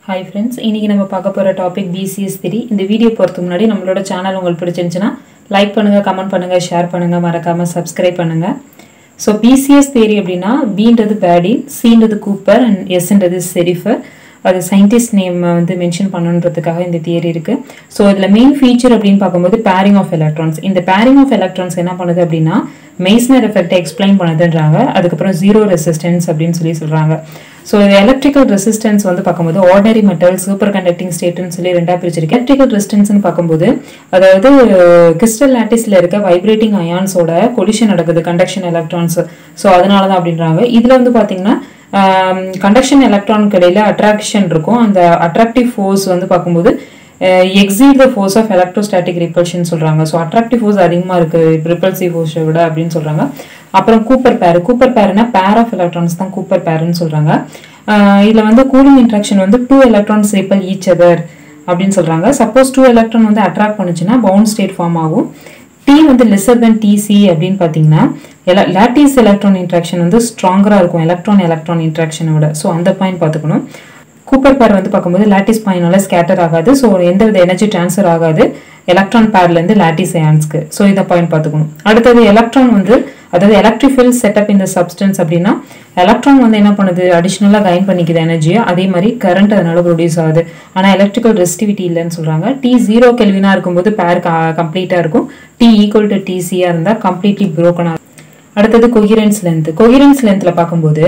Hi friends இன்றைக்கி நம்ம பார்க்க போகிற டாபிக் பிசிஎஸ் திரி இந்த வீடியோ போகிறதுக்கு முன்னாடி நம்மளோட சேனல் உங்களுக்கு பிடிச்சிருந்துச்சுன்னா லைக் பண்ணுங்கள் கமெண்ட் பண்ணுங்கள் ஷேர் பண்ணுங்கள் மறக்காமல் சப்ஸ்கிரைப் பண்ணுங்கள் ஸோ பிசிஎஸ் தேரி அப்படின்னா பீன்றது பேடி சீன்றது கூப்பர் அண்ட் எஸ்ன்றது செரிஃபர் அது சயின்டிஸ்ட் நேம் வந்து மென்ஷன் பண்ணணுன்றதுக்காக இந்த தியரி இருக்குது ஸோ இதில் மெயின் ஃபீச்சர் அப்படின்னு பார்க்கும்போது பேரிங் ஆஃப் எலக்ட்ரான்ஸ் இந்த பேரிங் ஆஃப் எலக்ட்ரான்ஸ் என்ன பண்ணுது அப்படின்னா மெய்ஸ்னர் எஃபெக்டை எக்ஸ்பிளைன் பண்ணுதுன்றாங்க அதுக்கப்புறம் ஜீரோ ரெசிஸ்டன்ஸ் அப்படின்னு சொல்லி சொல்கிறாங்க ஸோ இது எலக்ட்ரிக்கல் ரெசிஸ்டன்ஸ் வந்து பார்க்கும்போது ஆர்டினரி மெட்டல் சூப்பர் கண்டக்டிங் ஸ்டேட்னு சொல்லி ரெண்டாக பிரிச்சிருக்கு எலக்ட்ரிக்கல் ரெசிஸ்டன்ஸ்னு பார்க்கும்போது அதாவது கிறிஸ்டல் லாட்டிஸில் இருக்க வைப்ரேட்டிங் அயான்ஸோட கொலிஷன் நடக்குது கண்டக்ஷன் எலக்ட்ரான்ஸ் ஸோ அதனால தான் அப்படின்றாங்க இதில் வந்து பார்த்தீங்கன்னா கண்டக்ஷன் எலக்ட்ரானுக்கு இடையில அட்ராக்ஷன் இருக்கும் அந்த அட்ராக்டிவ் ஃபோர்ஸ் வந்து பார்க்கும்போது exceed the force of electrostatic repulsion சொல்கிறாங்க ஸோ அட்ராக்டிவ் ஃபோர்ஸ் அதிகமாக இருக்குது ரிப்பல்சிவ் ஃபோர்ஸை விட அப்படின்னு சொல்கிறாங்க அப்புறம் கூப்பர் பேர் கூப்பர் பேர்னா பேர் ஆஃப் எலக்ட்ரான்ஸ் தான் கூப்பர் பேர்னு சொல்கிறாங்க இதில் வந்து கூலிங் இன்ட்ராக்ஷன் வந்து two electrons repel each other அப்படின்னு சொல்கிறாங்க சப்போஸ் டூ எலக்ட்ரான் வந்து அட்ராக்ட் பண்ணுச்சுன்னா பவுண்ட் ஸ்டேட் ஃபார்ம் ஆகும் டி வந்து லெஸர் தென் டிசி அப்படின்னு பார்த்தீங்கன்னா எல லாட்டிஸ் எலக்ட்ரான் இன்ட்ராக்ஷன் வந்து ஸ்ட்ராங்கராக இருக்கும் எலக்ட்ரான் எலக்ட்ரான் இன்ட்ராக்ஷனை விட ஸோ அந்த பாயிண்ட் பார்த்துக்கணும் கூப்பர் பேர் வந்து பார்க்கும்போது லாட்டிஸ் பாயினால ஸ்கேட்டர் ஆகாது ஸோ எந்த வித எனர்ஜி டிரான்ஸ்ஃபர் ஆகாது எலக்ட்ரான் பேர்லேருந்து லாட்டிஸ் அயான்ஸ்க்கு ஸோ இதை பாயிண்ட் பார்த்துக்கணும் அடுத்தது எலக்ட்ரான் வந்து அதாவது எலக்ட்ரிஃபில் செட்டப் இந்த சப்ஸ்டன்ஸ் அப்படின்னா எலக்ட்ரான் வந்து என்ன பண்ணுது அடிஷ்னலாக கைன் பண்ணிக்குது எனர்ஜியை அதே மாதிரி கரண்ட் அதனால ப்ரொடியூஸ் ஆகுது ஆனால் எலக்ட்ரிக்கல் ரெஸ்டிவிட்டி இல்லைன்னு சொல்கிறாங்க டி ஜீரோ கெல்வினாக இருக்கும்போது பேர் கம்ப்ளீட்டாக இருக்கும் டி ஈக்குவல் டு டிசியாக இருந்தால் கம்ப்ளீட்லி ப்ரோக்கன் ஆகும் அடுத்தது கொஹிரன்ஸ் லென்த் கொஹிரன்ஸ் லென்த்தில் பார்க்கும்போது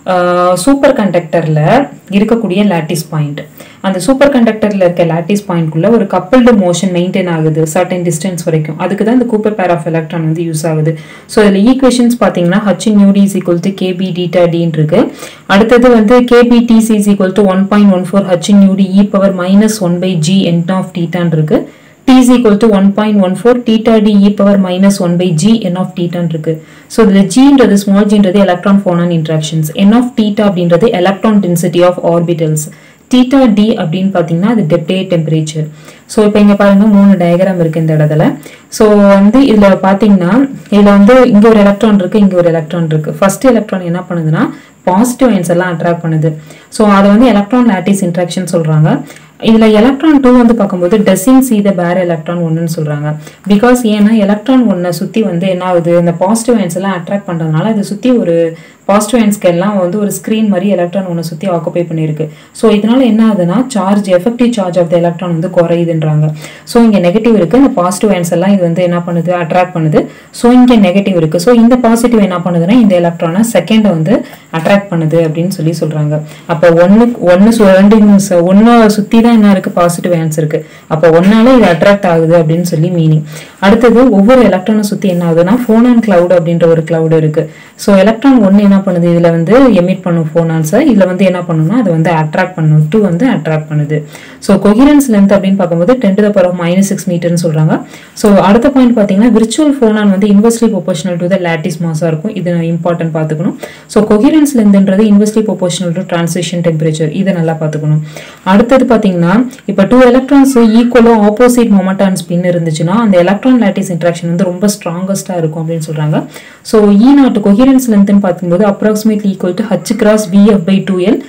சூப்பர் கண்டக்டரில் இருக்கக்கூடிய லாட்டிஸ் பாயிண்ட் அந்த சூப்பர் கண்டக்டரில் இருக்க லாட்டிஸ் பாயிண்ட்குள்ளே ஒரு கப்பல்டு மோஷன் மெயின்டைன் ஆகுது சர்டன் டிஸ்டன்ஸ் வரைக்கும் அதுக்கு தான் இந்த கூப்பர் பேர் ஆஃப் எலக்ட்ரான் வந்து யூஸ் ஆகுது ஸோ இதில் ஈக்குவேஷன்ஸ் பார்த்தீங்கன்னா H nu D is equal to K B theta டின்னு இருக்கு அடுத்தது வந்து K B T C is equal to one point one four H nu D e power minus one by G N of டீட்டான் இருக்கு t is equal to 1.14 theta d e power minus 1 by g n of theta இருக்கு so இதில் ஜின்றது small ஜின்றது electron phonon interactions n of theta அப்படின்றது electron density of orbitals theta D அப்படின்னு பார்த்தீங்கன்னா அது டெப்டே டெம்பரேச்சர் ஸோ இப்போ இங்கே பாருங்க மூணு டயக்ராம் இருக்கு இந்த இடத்துல ஸோ வந்து இதில் பார்த்தீங்கன்னா இதில் வந்து இங்கே ஒரு எலக்ட்ரான் இருக்கு இங்கே ஒரு எலக்ட்ரான் இருக்கு ஃபர்ஸ்ட் எலக்ட்ரான் என்ன பண்ணுதுன்னா பாசிட்டிவ் அயன்ஸ் எல்லாம் அட்ராக்ட் பண்ணுது ஸோ அதை வந்து எலக்ட்ரான் லாட்டிஸ் இன்ட்ராக்ஷன் சொல்றாங்க இதுல எலக்ட்ரான் டூ வந்து பார்க்கும்போது டசிங் சி த பேர் எலக்ட்ரான் ஒன்றுன்னு சொல்றாங்க பிகாஸ் ஏன்னா எலக்ட்ரான் ஒன்னை சுத்தி வந்து என்ன ஆகுது இந்த பாசிட்டிவ் அயன்ஸ் எல்லாம் அட்ராக்ட் பண்றதுனால அதை சுத்தி ஒரு பாசிட்டிவ் அயன்ஸ்க்கு எல்லாம் வந்து ஒரு ஸ்க்ரீன் மாதிரி எலக்ட்ரான் ஒன்று சுற்றி ஆக்குபை பண்ணியிருக்கு ஸோ இதனால என்ன ஆகுதுன்னா charge effective charge of the electron வந்து குறையுதுன்றாங்க ஸோ இங்கே நெகட்டிவ் இருக்கு இந்த பாசிட்டிவ் அயன்ஸ் எல்லாம் இது வந்து என்ன பண்ணுது அட்ராக்ட் பண்ணுது ஸோ இங்கே நெகட்டிவ் இருக்கு ஸோ இந்த பாசிட்டிவ் என்ன பண்ணுதுன்னா இந்த எலக்ட்ரானை செகண்டை வந்து அட்ராக்ட் பண்ணுது அப்படின்னு சொல்லி சொல்றாங்க அப்போ ஒன்று ஒன்று ரெண்டு ஒன்று சுற்றி தான் என்ன இருக்கு பாசிட்டிவ் அயன்ஸ் இருக்கு அப்போ ஒன்னால இது அட்ராக்ட் ஆகுது அப்படின்னு சொல்லி மீனிங் அடுத்தது ஒவ்வொரு எலக்ட்ரானை சுற்றி என்ன ஆகுதுன்னா ஃபோனான் கிளவுட் அப்படின்ற ஒரு கிளவுட் இருக்கு ஸோ எலக்ட்ரான் ஒன்று என்ன பண்ணுது இதில் வந்து எமிட் பண்ணும் ஃபோனான்ஸை இதில் வந்து என்ன பண்ணும்னா அதை வந்து அட்ராக்ட் பண்ணும் டூ வந்து அட்ராக்ட் பண்ணுது ஸோ கொஹிரன்ஸ் லென்த் அப்படின்னு பார்க்கும்போது ten to the power minus six மீட்டர்னு சொல்கிறாங்க ஸோ அடுத்த பாயிண்ட் பார்த்தீங்கன்னா விர்ச்சுவல் ஃபோனான் வந்து inversely proportional to the lattice மாஸாக இருக்கும் இது இம்பார்ட்டன்ட் பார்த்துக்கணும் ஸோ கொஹிரன்ஸ் லென்த்ன்றது inversely proportional to transition temperature இதை நல்லா பார்த்துக்கணும் அடுத்தது பார்த்தீங்கன்னா இப்போ டூ எலக்ட்ரான்ஸ் ஈக்குவலோ ஆப்போசிட் மொமெண்டான் ஸ்பின் இருந்துச்சுன்னா அந்த எலக்ட்ரான் லாட்டிஸ் இன்ட்ராக்ஷன் வந்து ரொம்ப ஸ்ட்ராங்கஸ்ட்டாக இருக்கும் அப்படின்னு சொல்கிறாங்க ஸோ இ நாட் கொஹிரன்ஸ் லென்த்னு பார்க்கும்போது approximately equal to H cross B F by two L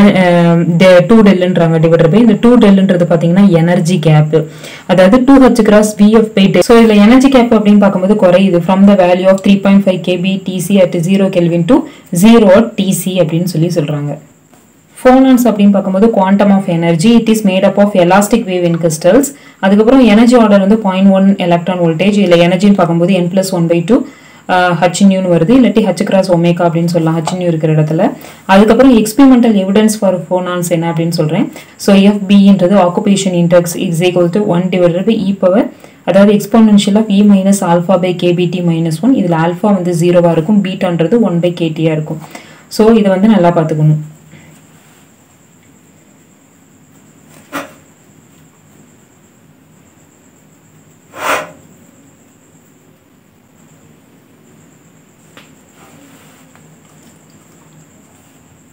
two டெல்ன்றாங்க டிவைடர் பை இந்த டூ டெல்ன்றது பார்த்தீங்கன்னா எனர்ஜி கேப் அதாவது two H cross B F by del so இதில் எனர்ஜி கேப் அப்படின்னு பார்க்கும்போது குறையுது from the value of three point five K B T C at zero kelvin to zero T C அப்படின்னு சொல்லி சொல்கிறாங்க ஃபோனான்ஸ் அப்படின்னு பார்க்கும்போது quantum of energy it is made up of elastic wave in crystals அதுக்கப்புறம் எனர்ஜி ஆர்டர் வந்து பாயிண்ட் ஒன் எலக்ட்ரான் வோல்டேஜ் இல்லை எனர்ஜின்னு பார்க்கும்போது N plus one by two ஹச்னியூன்னு வருது இல்லாட்டி ஹச் கிராஸ் ஒமேகா அப்படின்னு சொல்லலாம் ஹச்னியூ இருக்கிற இடத்துல அதுக்கப்புறம் எக்ஸ்பிரிமெண்டல் எவிடன்ஸ் ஃபார் ஃபோனான்ஸ் என்ன அப்படின்னு சொல்கிறேன் ஸோ எஃபின்றது occupation index is equal to one divided by e power அதாவது exponential of e minus alpha by K B T minus one இதில் ஆல்ஃபா வந்து ஜீரோவாக இருக்கும் பீட்டான்றது ஒன் பை கேடியாக இருக்கும் ஸோ இதை வந்து நல்லா பார்த்துக்கணும்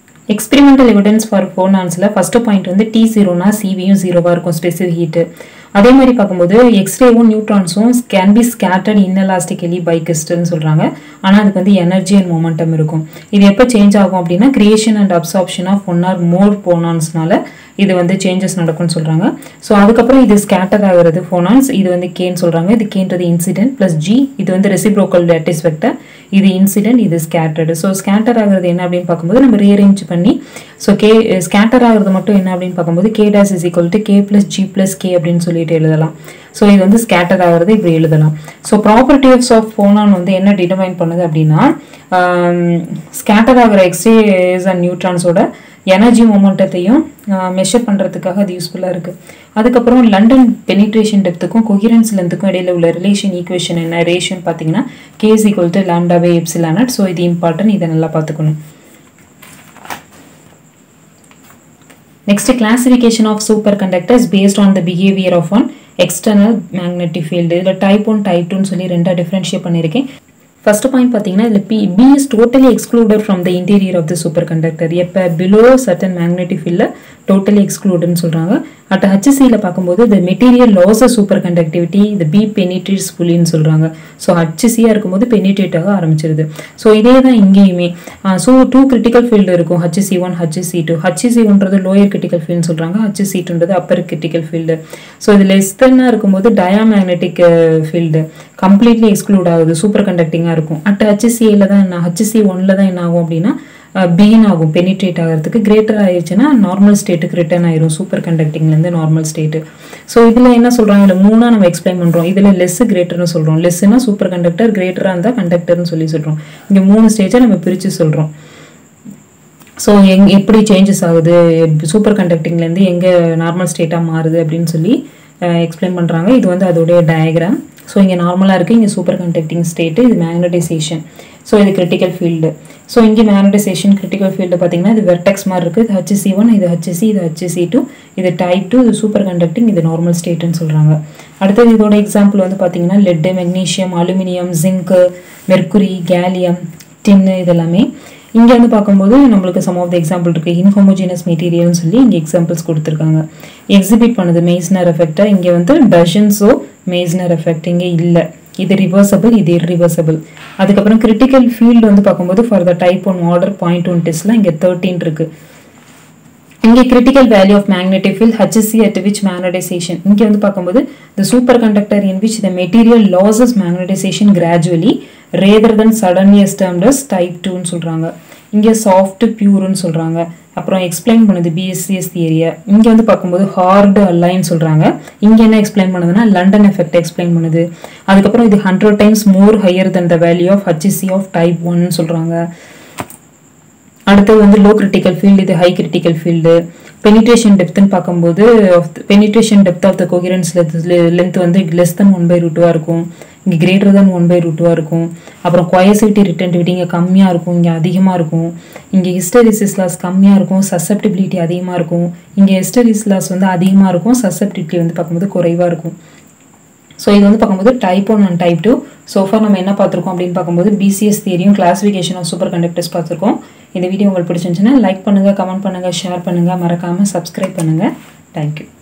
எக்ஸ்பெரிமெண்டல் எவிடன்ஸ் ஃபார் ஃபோனான்ஸில் ஃபஸ்ட்டு பாயிண்ட் வந்து டி ஜீரோனா சிவியும் ஜீரோவாக இருக்கும் ஸ்பெசிஃபிக் ஹீட்டு அதே மாதிரி பார்க்கும்போது எக்ஸ்ரேவும் நியூட்ரான்ஸும் can be scattered inelastically by கிறிஸ்டல்னு சொல்கிறாங்க ஆனால் அதுக்கு வந்து எனர்ஜி அண்ட் மொமெண்டம் இருக்கும் இது எப்போ சேஞ்ச் ஆகும் அப்படின்னா creation and absorption of one or more போனான்ஸ்னால இது வந்து சேஞ்சஸ் நடக்கும்னு சொல்கிறாங்க ஸோ அதுக்கப்புறம் இது ஸ்கேட்டர் ஆகிறது ஃபோனான்ஸ் இது வந்து கேன்னு சொல்கிறாங்க இது கேன்றது இன்சிடென்ட் ப்ளஸ் ஜி இது வந்து ரெசிப்ரோக்கல் லேட்டிஸ் வெக்டர் இது இன்சிடென்ட் இது ஸ்கேட்டர்டு ஸோ ஸ்கேட்டர் ஆகிறது என்ன அப்படின்னு பார்க்கும்போது நம்ம ரீஅரேஞ்ச் பண்ணி ஸோ கே ஸ்கேட்டர் ஆகிறது மட்டும் என்ன அப்படின்னு பார்க்கும்போது K dash is equal to K plus G plus K அப்படின்னு சொல்லிட்டு எழுதலாம் ஸோ இது வந்து ஸ்கேட்டர் ஆகிறது இப்படி எழுதலாம் ஸோ ப்ராப்பர்ட்டிஸ் ஆஃப் ஃபோனான் வந்து என்ன டிட்டர்மைன் பண்ணுது அப்படின்னா ஸ்கேட்டர் ஆகிற எக்ஸ்ரேஸ் அண்ட் நியூட்ரான்ஸோட எனர்ஜி மொமெண்டத்தையும் மெஷர் பண்ணுறதுக்காக அது யூஸ்ஃபுல்லாக இருக்குது அதுக்கப்புறம் லண்டன் பெனிட்ரேஷன் டெப்த்துக்கும் கொஹிரன்ஸ் லென்த்துக்கும் இடையில உள்ள ரிலேஷன் ஈக்குவேஷன் என்ன ரேஷன் பார்த்தீங்கன்னா கேஸ் ஈக்குவல் டு லாம்டா பை எப்சிலானட் ஸோ இது இம்பார்ட்டன்ட் இதை நல்லா பார்த்துக்கணும் Next, classification of superconductors based on the behavior of one external magnetic field. இதில் டைப் ஒன் டைப் டூன்னு சொல்லி ரெண்டாக டிஃப்ரென்ஷியேட் பண்ணியிருக்கேன் ஃபர்ஸ்ட் பாயிண்ட் பார்த்தீங்கன்னா இதில் B B is totally excluded from the interior of the super conductor எப்போ below certain magnetic ஃபீல்டில் totally எக்ஸ்க்ளூடுன்னு சொல்கிறாங்க அட் ஹச்சிசியில் பார்க்கும்போது the material loss super conductivity இந்த பி பெனிட்ரேட்ஸ் புலின்னு சொல்கிறாங்க ஸோ ஹச்சிசியாக இருக்கும்போது பெனிட்ரேட் ஆக ஆரம்பிச்சிருது ஸோ இதே தான் இங்கேயுமே ஸோ டூ கிரிட்டிக்கல் ஃபீல்டு இருக்கும் H C one H C two H C ஒன்றது லோயர் கிரிட்டிக்கல் ஃபீல்டுன்னு சொல்கிறாங்க ஹச்சிசி டூன்றது அப்பர் கிரிட்டிக்கல் ஃபீல்டு ஸோ இது லெஸ் தென்னாக இருக்கும்போது டயாமேக்னெட்டிக் ஃபீல்டு கம்ப்ளீட்லி எக்ஸ்க்ளூட் ஆகுது சூப்பர் கண்டக்டிங்காக இருக்கும் அட் ஹச்சிசியில் தான் என்ன ஹச்சிசி ஒன்ல தான் என்ன ஆகும் அப்படின்னா பீன் ஆகும் பெனிட்ரேட் ஆகிறதுக்கு கிரேட்டர் ஆயிடுச்சுன்னா நார்மல் ஸ்டேட்டுக்கு ரிட்டர்ன் ஆயிரும் சூப்பர் கண்டக்டிங்லேருந்து நார்மல் ஸ்டேட்டு ஸோ இதில் என்ன சொல்கிறாங்க இதில் மூணாக நம்ம எக்ஸ்பிளைன் பண்ணுறோம் இதில் லெஸ் கிரேட்டர்னு சொல்கிறோம் லெஸ்ஸுனா சூப்பர் கண்டக்டர் கிரேட்டராக இருந்தால் கண்டக்டர்னு சொல்லி சொல்கிறோம் இங்கே மூணு ஸ்டேஜை நம்ம பிரித்து சொல்கிறோம் ஸோ எங் எப்படி சேஞ்சஸ் ஆகுது சூப்பர் கண்டக்டிங்லேருந்து எங்கே நார்மல் ஸ்டேட்டாக மாறுது அப்படின்னு சொல்லி எக்ஸ்பிளைன் பண்ணுறாங்க இது வந்து அதோடைய டயக்ராம் ஸோ இங்கே நார்மலாக இருக்குது இங்கே சூப்பர் கண்டக்டிங் ஸ்டேட்டு இது மேக்னடைசேஷன் ஸோ இது கிரிட்டிக்கல் ஃபீல்டு ஸோ இங்கே மேக்னடைசேஷன் கிரிட்டிக்கல் ஃபீல்டு பார்த்தீங்கன்னா இது வெர்டெக்ஸ் மாதிரி இருக்குது இது ஹச்சிசி ஒன் இது ஹச்சிசி இது ஹச்சிசி டூ இது டைப் டூ இது சூப்பர் கண்டக்டிங் இது நார்மல் ஸ்டேட்டுன்னு சொல்கிறாங்க அடுத்தது இதோட எக்ஸாம்பிள் வந்து பார்த்தீங்கன்னா lead magnesium aluminium zinc mercury gallium tin இதெல்லாமே இங்கே வந்து பார்க்கும்போது நம்மளுக்கு சம் ஆஃப் த எக்ஸாம்பிள் இருக்குது இன்ஹோமோஜினஸ் மெட்டீரியல்னு சொல்லி இங்கே எக்ஸாம்பிள்ஸ் கொடுத்துருக்காங்க எக்ஸிபிட் பண்ணுது மெய்ஸ்னர் எஃபெக்டை இங்கே வந்து டஷன்ஸோ மெய்ஸ்னர் எஃபெக்ட் இங்கே இல்லை இது ரிவர்சபிள் இது இர்ரிவர்சபிள் அதுக்கப்புறம் கிரிட்டிக்கல் ஃபீல்டு வந்து பார்க்கும்போது for the type one order point one டெஸ்ட்ல இங்கே தேர்ட்டின் இருக்கு இங்கே critical value of magnetic field H C at which magnetization இங்கே வந்து பார்க்கும்போது the super conductor in which the material losses magnetization gradually rather than suddenly எஸ்டாம்டஸ் டைப் டூன்னு சொல்கிறாங்க இங்கே சாஃப்ட் பியூர்னு சொல்கிறாங்க அப்புறம் எக்ஸ்பிளைன் பண்ணுது பிஎஸ்சிஎஸ் தியரியை இங்கே வந்து பார்க்கும்போது ஹார்டு அலைன்னு சொல்கிறாங்க இங்கே என்ன எக்ஸ்பிளைன் பண்ணுதுன்னா லண்டன் எஃபெக்ட் எக்ஸ்பிளைன் பண்ணுது அதுக்கப்புறம் இது hundred times more higher than the value of H C of type ஒன்னு சொல்கிறாங்க அடுத்தது வந்து லோ கிரிட்டிக்கல் ஃபீல்டு இது ஹை கிரிட்டிக்கல் ஃபீல்டு பெனிட்ரேஷன் டெப்த்னு பார்க்கும்போது penetration depth of the coherence length வந்து லெஸ் தென் ஒன் பை ரூட்டுவாக இருக்கும் இங்கே கிரேட்டர் தென் ஒன் பை ரூட்டுவாக இருக்கும் அப்புறம் கொயசிட்டி ரிட்டன்டிவிட்டி இங்கே கம்மியாக இருக்கும் இங்கே அதிகமாக இருக்கும் இங்கே ஹிஸ்டரிசிஸ் லாஸ் கம்மியாக இருக்கும் சசப்டிபிலிட்டி அதிகமாக இருக்கும் இங்கே ஹிஸ்டரிஸ் லாஸ் வந்து அதிகமாக இருக்கும் சசப்டிபிலிட்டி வந்து பார்க்கும்போது குறைவாக இருக்கும் ஸோ இது வந்து பார்க்கும்போது type one and type two so far நம்ம என்ன பார்த்துருக்கோம் அப்படின்னு பார்க்கும்போது பிசிஎஸ் தியரியும் கிளாஸிஃபிகேஷன் ஆஃப் சூப்பர் கண்டக்டர்ஸ் பார்த்துருக்கோம் இந்த வீடியோ உங்களுக்கு பிடிச்சிருந்துச்சுன்னா லைக் பண்ணுங்கள் கமெண்ட் பண்ணுங்கள் ஷேர் பண்ணுங்கள் மறக்காமல் சப்ஸ்கிரைப் பண்ணுங்கள் தேங்க்யூ